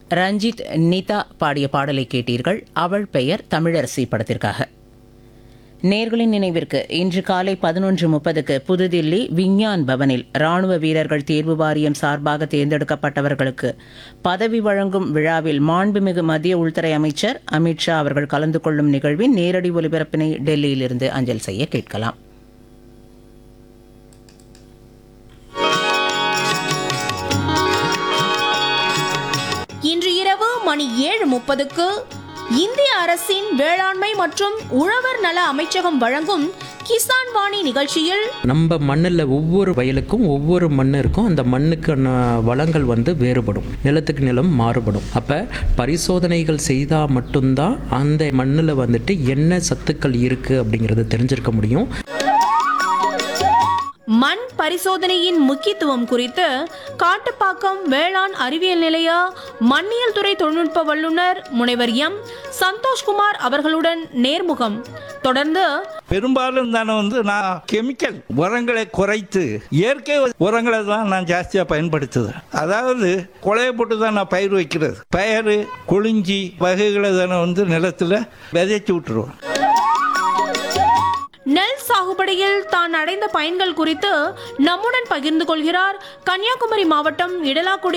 ரஞ்சித் நீதா பாடிய பாடலை கேட்டீர்கள் அவள் பெயர் தமிழரசி படத்திற்காக நேர்களின் நினைவிற்கு இன்று காலை பதினொன்று முப்பதுக்கு புதுதில்லி விஞ்ஞான் பவனில் ராணுவ வீரர்கள் தேர்வு வாரியம் சார்பாக தேர்ந்தெடுக்கப்பட்டவர்களுக்கு பதவி வழங்கும் விழாவில் மாண்புமிகு மத்திய உள்துறை அமைச்சர் அமித்ஷா அவர்கள் கலந்து கொள்ளும் நிகழ்வின் நேரடி ஒலிபரப்பினை டெல்லியிலிருந்து அஞ்சல் செய்ய கேட்கலாம் இன்று இரவு மணி ஏழு முப்பதுக்கு இந்திய அரசின் வேளாண்மை மற்றும் உழவர் நல அமைச்சகம் வழங்கும் கிசான் வாணி நிகழ்ச்சியில் நம்ம மண்ணில் ஒவ்வொரு வயலுக்கும் ஒவ்வொரு மண் இருக்கும் அந்த மண்ணுக்கான வளங்கள் வந்து வேறுபடும் நிலத்துக்கு நிலம் மாறுபடும் அப்போ பரிசோதனைகள் செய்தால் மட்டும்தான் அந்த மண்ணில் வந்துட்டு என்ன சத்துக்கள் இருக்குது அப்படிங்கிறத தெரிஞ்சிருக்க முடியும் மண் பரிசோதனையின் முக்கியத்துவம் குறித்து காட்டுப்பாக்கம் வேளாண் அறிவியல் நிலைய மண்ணியல் துறை தொழில்நுட்ப வல்லுநர் முனைவர் எம் சந்தோஷ்குமார் அவர்களுடன் நேர்முகம் தொடர்ந்து பெரும்பாலும் தானே வந்து நான் கெமிக்கல் உரங்களை குறைத்து இயற்கை உரங்களை தான் நான் ஜாஸ்தியாக பயன்படுத்துதேன் அதாவது கொலையை போட்டு தான் நான் பயிர் வைக்கிறது பயிர் கொழிஞ்சி வகைகளை தானே வந்து நிலத்தில் விதைச்சி விட்டுருவேன் நெல் சாகுபடியில் தான் அடைந்த பயன்கள் குறித்து நம்முடன் பகிர்ந்து கொள்கிறார் கன்னியாகுமரி மாவட்டம் இடலாக்குடி